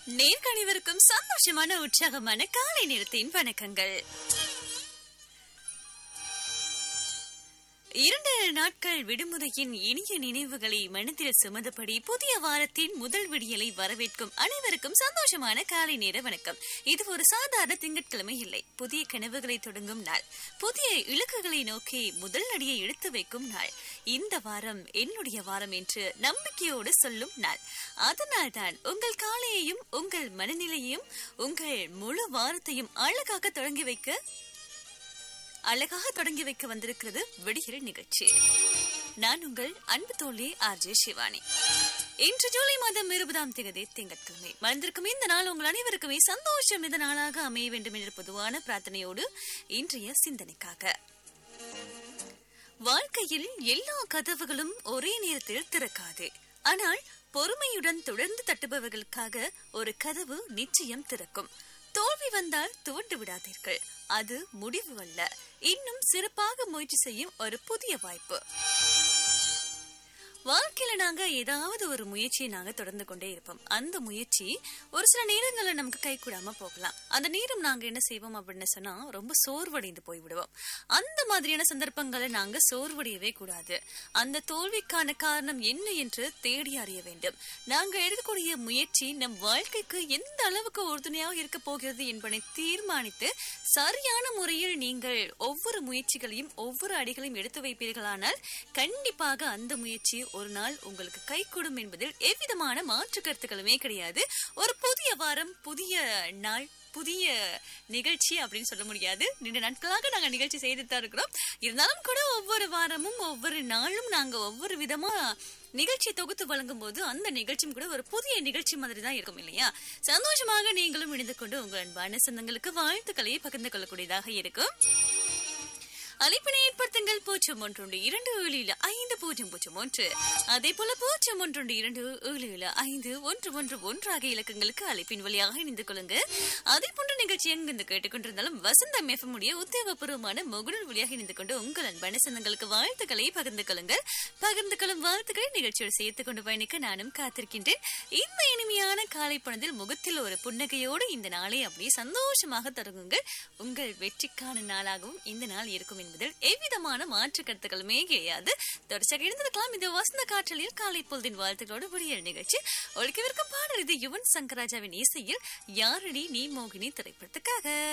நேர்கணிவருக்கும் சந்தோஷமான உற்சாகமான காலை நேரத்தின் வணக்கங்கள் இரண்டு நாட்கள் விடுமுறையின் இனிய நினைவுகளை மனதில் சுமந்தபடி புதிய வாரத்தின் முதல் விடியலை வரவேற்கும் அனைவருக்கும் சந்தோஷமான காலை நேர வணக்கம் இது ஒரு சாதாரண திங்கட்கிழமை இல்லை புதிய கனவுகளை தொடங்கும் நாள் புதிய இலக்குகளை நோக்கி முதல் அடியை எடுத்து வைக்கும் நாள் இந்த வாரம் என்னுடைய வாரம் என்று நம்பிக்கையோடு சொல்லும் நாள் அதனால்தான் உங்கள் காலையையும் உங்கள் மனநிலையையும் உங்கள் முழு வாரத்தையும் அழகாக தொடங்கி வைக்க அழகாக தொடங்கி வைக்க வந்திருக்கிறது விடுகிற நிகழ்ச்சி நான் உங்கள் அன்பு தோழி ஆர்ஜே சிவானி இன்று ஜூலை மாதம் இருபதாம் தேதி திங்கட்கிழமை மறந்திருக்கும் இந்த நாள் உங்கள் அனைவருக்குமே சந்தோஷம் இந்த நாளாக அமைய வேண்டும் என்ற பொதுவான பிரார்த்தனையோடு இன்றைய சிந்தனைக்காக வாழ்க்கையில் எல்லா கதவுகளும் ஒரே நேரத்தில் திறக்காது ஆனால் பொறுமையுடன் தொடர்ந்து தட்டுபவர்களுக்காக ஒரு கதவு நிச்சயம் திறக்கும் தோல்வி வந்தால் துவண்டு விடாதீர்கள் அது முடிவு அல்ல இன்னும் சிறப்பாக முயற்சி செய்யும் ஒரு புதிய வாய்ப்பு வாழ்க்கையில நாங்க ஏதாவது ஒரு முயற்சியை நாங்க தொடர்ந்து கொண்டே இருப்போம் அந்த முயற்சி ஒரு சில நேரங்கள்ல நமக்கு கை கூடாம போகலாம் அந்த நேரம் நாங்க என்ன செய்வோம் அப்படின்னு சொன்னா ரொம்ப சோர்வடைந்து போய்விடுவோம் அந்த மாதிரியான சந்தர்ப்பங்களை நாங்க சோர்வடையவே கூடாது அந்த தோல்விக்கான காரணம் என்ன என்று தேடி அறிய வேண்டும் நாங்க எடுக்கக்கூடிய முயற்சி நம் வாழ்க்கைக்கு எந்த அளவுக்கு உறுதுணையாக இருக்க போகிறது என்பதை தீர்மானித்து சரியான முறையில் நீங்கள் ஒவ்வொரு முயற்சிகளையும் ஒவ்வொரு அடிகளையும் எடுத்து வைப்பீர்களானால் கண்டிப்பாக அந்த முயற்சி ஒரு நாள் உங்களுக்கு கை கொடும் என்பதில் எவ்விதமான மாற்று கருத்துக்களுமே கிடையாது ஒரு புதிய வாரம் புதிய நாள் புதிய நிகழ்ச்சி அப்படின்னு சொல்ல முடியாது நீண்ட நாட்களாக நாங்க நிகழ்ச்சி செய்துட்டு தான் இருக்கிறோம் இருந்தாலும் கூட ஒவ்வொரு வாரமும் ஒவ்வொரு நாளும் நாங்க ஒவ்வொரு விதமா நிகழ்ச்சி தொகுத்து வழங்கும் போது அந்த நிகழ்ச்சியும் கூட ஒரு புதிய நிகழ்ச்சி மாதிரி தான் இருக்கும் இல்லையா சந்தோஷமாக நீங்களும் இணைந்து கொண்டு உங்கள் அன்பான சொந்தங்களுக்கு வாழ்த்துக்களை பகிர்ந்து கொள்ளக்கூடியதாக இருக்கும் அழைப்பினை ஏற்படுத்துங்கள் பூஜ்ஜியம் ஒன்று இரண்டு ஏழில் ஐந்து பூஜ்ஜியம் பூஜ்ஜியம் ஒன்று அதே போல பூஜ்ஜியம் ஒன்று இரண்டு ஏழில் ஐந்து ஒன்று ஒன்று ஒன்று ஆகிய இலக்கங்களுக்கு அழைப்பின் வழியாக இணைந்து கொள்ளுங்க அதே போன்ற நிகழ்ச்சி எங்கிருந்து கேட்டுக்கொண்டிருந்தாலும் வசந்த எஃப்எம் உடைய உத்தியோகபூர்வமான முகநூல் வழியாக இணைந்து கொண்டு உங்கள் அன்பான சொந்தங்களுக்கு வாழ்த்துக்களை பகிர்ந்து கொள்ளுங்கள் பகிர்ந்து கொள்ளும் வாழ்த்துக்களை நிகழ்ச்சியோடு சேர்த்துக் கொண்டு பயணிக்க நானும் காத்திருக்கின்றேன் இந்த இனிமையான காலை பொழுதில் முகத்தில் ஒரு புன்னகையோடு இந்த நாளை அப்படியே சந்தோஷமாக தொடங்குங்கள் உங்கள் வெற்றிக்கான நாளாகவும் இந்த நாள் இருக்கும் என்பதில் எவ்விதமான மாற்று கருத்துக்களுமே கிடையாது தொடர்ச்சியாக இருந்திருக்கலாம் இது வசந்த காற்றலில் காலை பொழுதின் வாழ்த்துக்களோடு விடியல் நிகழ்ச்சி ஒழிக்கவிருக்கும் பாடல் இது யுவன் சங்கராஜாவின் இசையில் யாரடி நீ மோகினி திரைப்படத்துக்காக